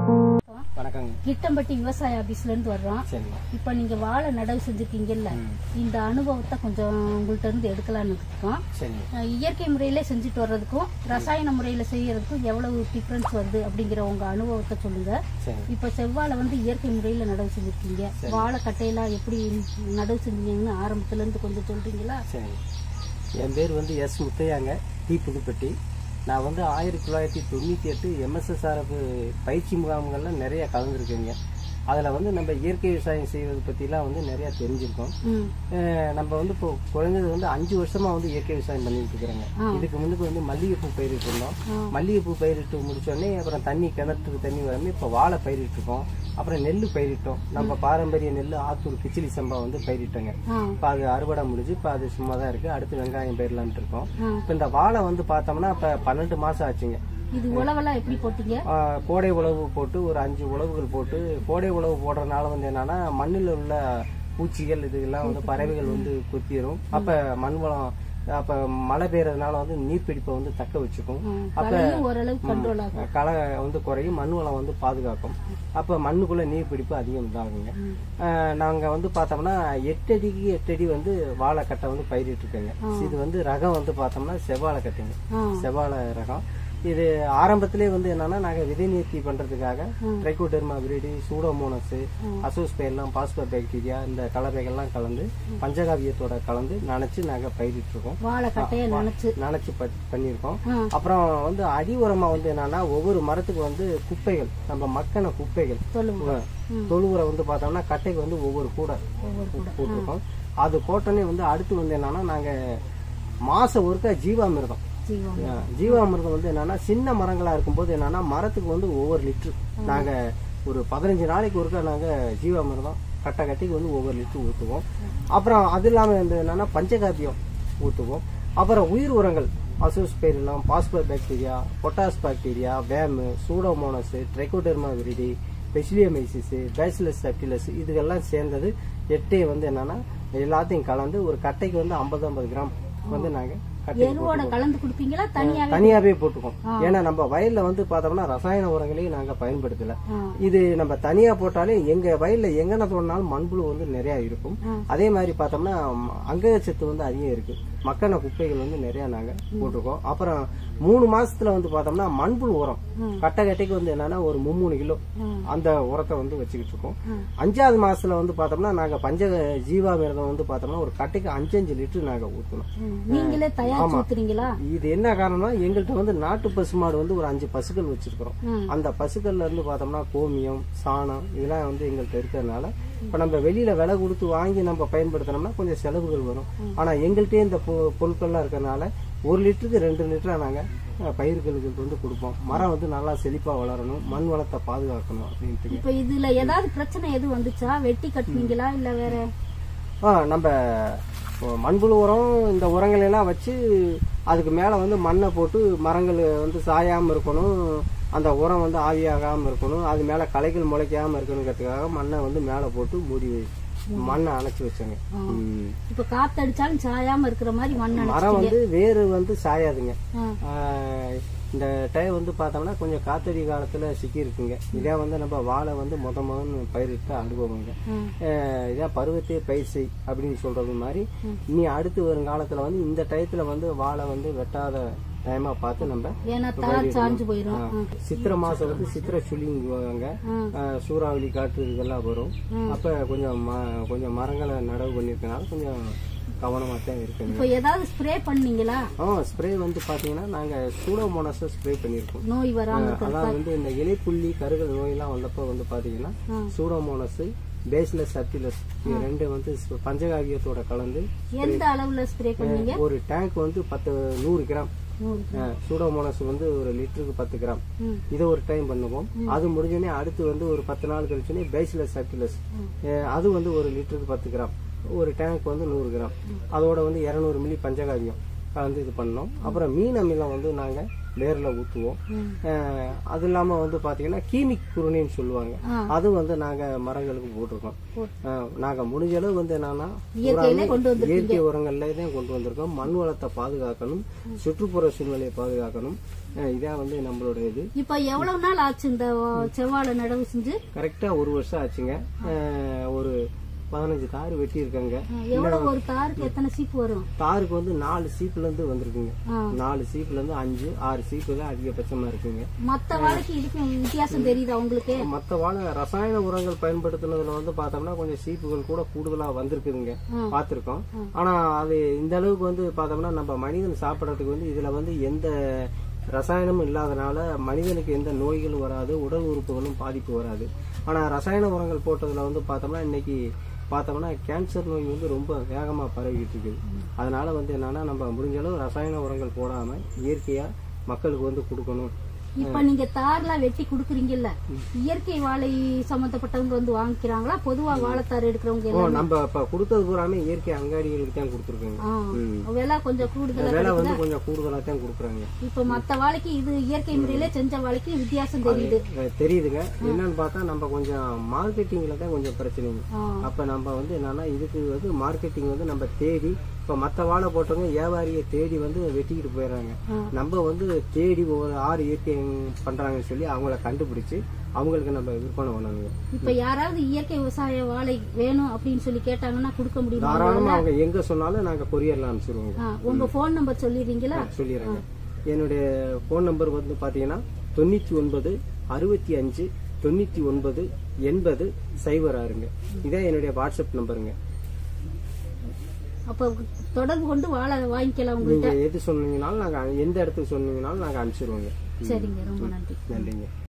வணக்கங்க கிட்டம்பட்டி விவசாய ஆபீஸ்ல இருந்து வர்றோம் சரிங்க இப்ப நீங்க வாழை நடவு செஞ்சிருக்கீங்கல்ல ம். இந்த அனுபவத்தை கொஞ்சம் உங்கள்ட்ட இருந்து எடுக்கலாம்னு இருக்கோம் சரிங்க அஹ் இயற்கை முறையில செஞ்சுட்டு வர்றதுக்கும் ரசாயன முறையில செய்யறதுக்கும் எவ்வளவு டிஃபரன்ஸ் வருது அப்படிங்கிற உங்க அனுபவத்தை சொல்லுங்க சரிங்க இப்ப செவ்வாழை வந்து இயற்கை முறையில நடவு செஞ்சிருக்கீங்க வாழை கட்டையெல்லாம் எப்படி நடவு செஞ்சீங்கன்னு ஆரம்பத்துல இருந்து கொஞ்சம் சொல்றீங்களா சரிங்க என் பேர் வந்து எஸ் முத்தையாங்க டி புதுப்பட்டி நான் வந்து ஆயிரத்தி தொள்ளாயிரத்தி தொண்ணூற்றி எட்டு எம்எஸ்எஸ்ஆர்எஃப் பயிற்சி முகாம்களில் நிறைய கலந்துருக்கேங்க அதில் வந்து நம்ம இயற்கை விவசாயம் செய்வது பற்றிலாம் வந்து நிறையா தெரிஞ்சிருக்கோம் ம் அஹ் நம்ம வந்து இப்போ குறைஞ்சது வந்து அஞ்சு வருஷமா வந்து இயற்கை விவசாயம் பண்ணிட்டு இருக்கிறோங்க இதுக்கு முன்னுக்கு வந்து மல்லிகைப்பூ பயிரிட்டு இருந்தோம் மல்லிகைப்பூ பயிரிட்டு முடிச்சோடனே அப்புறம் தண்ணி கிணத்துக்கு தண்ணி வராம இப்போ வாழை பயிரிட்டு இருக்கோம் அப்புறம் நெல் பயிரிட்டோம் நம்ம பாரம்பரிய நெல் ஆத்தூர் கிச்சிலி சம்பா வந்து பயிரிட்டோங்க ஆ இப்போ அது அறுவடை முடிஞ்சு இப்போ அது சும்மா தான் இருக்கு அடுத்து வெங்காயம் பயிரலான்ட்டு இருக்கோம் ஆ. இப்போ இந்த வாழை வந்து பார்த்தோம்னா இப்போ பன்னெண்டு மாசம் ஆச்சுங்க இது உழவெல்லாம் எப்படி போட்டீங்க ஆ, கோடை உழவு போட்டு ஒரு அஞ்சு உழவுகள் போட்டு கோடை உழவு போடுறதுனால வந்து என்னன்னா மண்ணில் உள்ள பூச்சிகள் இதெல்லாம் வந்து பறவைகள் வந்து கொத்திரும் அப்ப மண் வளம் அப்ப மழை பெய்யறதுனால வந்து நீர்ப்பிடிப்பை வந்து தக்க வச்சுக்கும் ம், அப்ப களையும் ஓரளவுக்கு கண்ட்ரோல் ஆகும் களை வந்து குறையும் மண் வளம் வந்து பாதுகாக்கும் அப்ப மண்ணுக்குள்ள நீர் பிடிப்பு அதிகம் இதாகுங்க ஆஹ் நாங்க வந்து பார்த்தோம்னா எட்டு அடிக்கு எட்டு அடி வந்து வாழை கட்டை வந்து பயிரிட்டு இருக்கேங்க இது வந்து ரகம் வந்து பார்த்தோம்னா செவ்வாழை கட்டைங்க ஆ செவ்வாழை ரகம் இது ஆரம்பத்திலே வந்து என்னன்னா நாங்க விதை நீர்த்தி பண்றதுக்காக ட்ரைகோடெர்மா விரிடி சூடோமோனஸ் அசோஸ்பெல்லாம் பாஸ்போ பாக்டீரியா இந்த கலவைகள்லாம் கலந்து பஞ்சகாவியத்தோட கலந்து நனைச்சு நாங்க பயிரிட்டு இருக்கோம் வாழை கட்டைய நினைச்சு நனைச்சு ப- பண்ணியிருக்கோம் ஆ. அப்புறம் வந்து அடி உரமா வந்து என்னன்னா ஒவ்வொரு மரத்துக்கு வந்து குப்பைகள் நம்ம மக்கின குப்பைகள் சொல்லுங்க உ- தொழு உரம் வந்து பார்த்தோம்னா கட்டைக்கு வந்து ஒவ்வொரு கூடை ஒவ்வொரு கூட போட்டிருக்கோம் அது போட்டோன்னே வந்து அடுத்து வந்து என்னன்னா நாங்க மாசம் ஒருக்கா ஜீவாமிர்தம் ஜீவம் ஆ, ஜீவாமிர்தம் வந்து என்னன்னா சின்ன மரங்களா இருக்கும்போது என்னன்னா மரத்துக்கு வந்து ஒவ்வொரு லிட்டர் நாங்க ஒரு பதினஞ்சு நாளைக்கு ஒருக்கா நாங்க ஜீவாமிர்தம் கட்டை கட்டிக்கு வந்து ஒவ்வொரு லிட்டர் ஊற்றுவோம் அப்புறம் அது இல்லாம வந்து என்னன்னா பஞ்சகாபியம் ஊற்றுவோம் அப்புறம் உயிர் உரங்கள் azospirillum phosphor bacteria potash bacteria வேமு pseudomonas trichoderma viride paecilomyces bacillus subtilis இதுகெல்லாம் சேர்ந்தது எட்டே வந்து என்னன்னா எல்லாத்தையும் கலந்து ஒரு கட்டைக்கு வந்து ஐம்பது ஐம்பது கிராம் வந்து நாங்க கட்டை எருவோட கலந்து கொடுப்பீங்களா தனியாவே தனியாவே போட்டுக்கோம் ஏன்னா நம்ம வயல்ல வந்து பார்த்தோம்னா ரசாயன உரங்களையும் நாங்க பயன்படுத்தல ஆ. இது நம்ம தனியா போட்டாலே எங்க வயல்ல எங்கன தோணினாலும் மண்புழு வந்து நிறைய இருக்கும் அதே மாதிரி பார்த்தோம்னா ம், அங்கச்சத்து வந்து அதிகம் இருக்கு மக்கான குப்பைகள் வந்து நிறைய நாங்க போட்டிருக்கோம் அப்புறம் மூணு மாசத்துல வந்து பார்த்தோம்னா மண்புழு உரம் கட்டை கட்டைக்கு வந்து என்னன்னா ஒரு மும்மூணு கிலோ அந்த உரத்தை வந்து வச்சுக்கிட்டு இருக்கோம் அஞ்சாவது மாசத்துல வந்து பார்த்தோம்னா நாங்க பஞ்ச ஜீவாமிர்தம் வந்து பார்த்தோம்னா ஒரு கட்டைக்கு அஞ்சு அஞ்சு லிட்டர் நாங்க ஊத்தணும் ம். நீங்களே தயாரிச்சு ஊத்துறீங்களா இது என்ன காரணம்னா எங்கள்கிட்ட வந்து நாட்டு பசுமாடு வந்து ஒரு அஞ்சு பசுக்கள் வச்சிருக்கிறோம் ம். அந்த பசுக்கள்ல இருந்து பார்த்தோம்னா கோமியம் சாணம் இதெல்லாம் வந்து எங்கள்கிட்ட இருக்கிறதுனால இப்ப நம்ம வெளியில விலை கொடுத்து வாங்கி நம்ம பயன்படுத்தினோம்னா கொஞ்சம் செலவுகள் வரும் ஆனா எங்கள்கிட்டயே இந்த பொ- பொருட்கள்லாம் இருக்கிறதுனால ஒரு லிட்டருக்கு ரெண்டு லிட்டரா நாங்க அஹ், பயிர்களுக்கு வந்து கொடுப்போம் மரம் வந்து நல்லா செழிப்பா வளரணும் மண் வளத்தை பாதுகாக்கணும் அப்படின்ட்டு இப்ப இதுல ஏதாவது பிரச்சனை எதுவும் வந்துச்சா வெட்டி கட்டுனீங்களா இல்ல வேற ஆ நம்ம இப்போ மண்புழு உரம் இந்த உரங்களை எல்லாம் வச்சு அதுக்கு மேலே வந்து மண்ணை போட்டு மரங்கள் வந்து சாயாமல் இருக்கணும் அந்த உரம் வந்து ஆவியாகாமல் இருக்கணும் அது மேலே களைகள் முளைக்காமல் இருக்கணுங்கிறதுக்காக மண்ணை வந்து மேலே போட்டு மூடி வை- மண்ணை அணைச்சி வச்சோங்க ம். இப்ப காத்தடிச்சாலும் சாயாம இருக்கிற மாதிரி மண் அணைச்சு- மரம் வந்து வேறு வந்து சாயாதுங்க ஆ. ஆ, இந்த டைம் வந்து பார்த்தோம்னா கொஞ்சம் காத்தடி காலத்தில் சிக்கியிருக்குங்க இதே வந்து நம்ம வாழை வந்து முத முதன்னு பயிரிட்ட அனுபவங்க ம். அஹ் இதான் பருவத்தே பயிர் செய் அப்படின்னு சொல்றது மாதிரி இனி அடுத்து வரும் காலத்துல வந்து இந்த டயத்துல வந்து வாழை வந்து வெட்டாத டைமா பார்த்து நம்ம ஏன்னா தார் சாஞ்சு போயிரும் ஆஹ், சித்திரை மாசம் வந்து சித்திரை சுழிங்குவாங்க ம். ஆஹ், சூறாவளி காற்று இதெல்லாம் வரும் அப்ப கொஞ்சம் ம- கொஞ்சம் மரங்களை நடவு பண்ணிருக்கனால கொஞ்சம் கவனமா தான் இருக்குங்க இப்ப ஏதாவது ஸ்ப்ரே பண்ணீங்களா ஆ ஸ்ப்ரே வந்து பாத்தீங்கன்னா நாங்க சூடோமோனஸை ஸ்ப்ரே பண்ணியிருக்கோம் நோய் வராம இருக்க அதாவது வந்து இந்த இலைப்புள்ளி கருகல் நோயெல்லாம் வந்தப்போ வந்து பாத்தீங்கன்னா சூடோமோனஸ் பேஸ்லெஸ் சர்டிலஸ் இது ரெண்டு வந்து சு- பஞ்சகாவியத்தோட கலந்து எந்த அளவுல ஸ்ப்ரே பண்ணீங்க ஒரு டேங்க் வந்து பத்து நூறு கிராம் நூறு சூடோமோனஸ் வந்து ஒரு லிட்டருக்கு பத்து கிராம் ம். இதை ஒரு டைம் பண்ணுவோம் அது முடிஞ்சோடனே அடுத்து வந்து ஒரு பத்து நாள் கழிச்சோடனே பேஸ்லெஸ் சர்டிலஸ் அது வந்து ஒரு லிட்டருக்கு பத்து கிராம் ஒரு டேங்க் வந்து நூறு கிராம் அதோட வந்து இரநூறு மில்லி பஞ்சகாவியம் கலந்து இது பண்ணோம் அப்புறம் மீன் அமிலம் வந்து நாங்க வேர்ல ஊத்துவோம் ம். அஹ், அது இல்லாம வந்து பாத்தீங்கன்னா கீமிக் குருணின்னு சொல்லுவாங்க ஆ. அது வந்து நாங்க மரங்களுக்கு போட்டிருக்கோம் போட்டு. அஹ், நாங்க முடிஞ்ச அளவு வந்து என்னன்னா இயற்கையிலே பூராமே கொண்டு வந்திருக்கீங்க. இயற்கை உரங்கள்ல தான் கொண்டு வந்திருக்கோம் மண் வளத்தை பாதுகாக்கணும் சுற்றுப்புற சூழ்நிலையை பாதுகாக்கணும் அஹ், இதான் வந்து நம்மளோட இது இப்ப எவ்வளவு நாள் ஆச்சு இந்த செவ்வாழை நடவு செஞ்சு கரெக்டா ஒரு வருஷம் ஆச்சுங்க அஹ், ஒரு பதினஞ்சு தார் வெட்டி இருக்காங்க எவ்வளவு ஒரு தாருக்கு எத்தனை சீப்பு வரும் தாருக்கு வந்து நாலு சீப்புல இருந்து வந்திருக்குங்க ஆ. நாலு சீப்புல இருந்து அஞ்சு ஆறு சீப்பு தான் அதிகபட்சமா இருக்குங்க மத்த வாழைக்கு இதுக்கும் வித்தியாசம் தெரியுதா உங்களுக்கு மத்த வாழை ரசாயன உரங்கள் பயன்படுத்தினதுல வந்து பார்த்தோம்னா கொஞ்சம் சீப்புகள் கூட கூடுதலா வந்திருக்குதுங்க ம். பார்த்திருக்கோம் ஆனா அது இந்த அளவுக்கு வந்து பார்த்தோம்னா நம்ம மனிதன் சாப்பிடறதுக்கு வந்து இதுல வந்து எந்த ரசாயனமும் இல்லாதனால மனிதனுக்கு எந்த நோய்களும் வராது உடல் உறுப்புகளும் பாதிப்பு வராது ஆனா ரசாயன உரங்கள் போட்டதுல வந்து பார்த்தோம்னா இன்னைக்கு பார்த்தோம்னா கேன்சர் நோய் வந்து ரொம்ப வேகமா பரவிக்கிட்டு இருக்குது அதனால வந்து என்னன்னா நம்ம முடிஞ்ச அளவு ரசாயன உரங்கள் போடாம இயற்கையா மக்களுக்கு வந்து கொடுக்கணும் இப்ப நீங்க தார்லாம் வெட்டி குடுக்குறீங்கல்ல இயற்கை வாழை சம்பந்தப்பட்டவங்க வந்து வாங்கிக்கிறாங்களா பொதுவா வாழைத்தார் எடுக்கிறவங்க ஓ எல்லாம் நம்ம இப்ப கொடுத்தது பூராமே இயற்கை அங்காடிகளுக்கு தான் கொடுத்துருக்கோங்க ஆ, விலை கொஞ்சம் கூடுதலா விலை வந்து கொஞ்சம் கூடுதலா தான் கொடுக்குறாங்க இப்ப மத்த வாழைக்கு இது இயற்கை முறையில செஞ்ச வாழைக்கு வித்தியாசம் தெரியுது அஹ் தெரியுதுங்க என்னன்னு பார்த்தா நம்ம கொஞ்சம் மார்க்கெட்டிங்ல தான் கொஞ்சம் பிரச்சனைங்க ஆ, அப்ப நம்ம வந்து என்னன்னா இதுக்கு வந்து மார்க்கெட்டிங் வந்து நம்ம தேடி இப்ப மத்த வாழை போட்டவங்க வியாபாரியை தேடி வந்து வெட்டிக்கிட்டு போயிடுறாங்க ஆ. நம்ம வந்து தேடி ஒரு ஆறு இயற்கை பண்றாங்கன்னு சொல்லி அவங்கள கண்டுபிடிச்சு அவங்களுக்கு நம்ம விற்பனை பண்ணணுங்க இப்ப யாராவது இயற்கை விவசாய வாழை வேணும் அப்படின்னு சொல்லி கேட்டாங்கன்னா கொடுக்க முடியுமா தாராளமா அவங்க எங்க சொன்னாலும் நாங்க கொரியர்ல அனுப்பிச்சிருவோங்க ஆ, உங்க போன் நம்பர் சொல்லிடுறீங்களா சொல்லிடுறேங்க என்னுடைய ஃபோன் நம்பர் வந்து பாத்தீங்கன்னா தொண்ணூத்தி ஒன்பது அறுபத்தி அஞ்சு தொண்ணூத்தி ஒன்பது எண்பது சைபர் ஆறுங்க இதான் என்னுடைய வாட்ஸ்அப் நம்பருங்க அப்ப தொடர்பு கொண்டு வாழை வாங்கிக்கலாம் உங்கள்கிட்ட நீங்க எது சொன்னீங்கனாலும் நாங்க எந்த இடத்துக்கு சொன்னீங்கனாலும் நாங்க அனுப்பிச்சிருவோங்க சரிங்க ரொம்ப நன்றி நன்றிங்க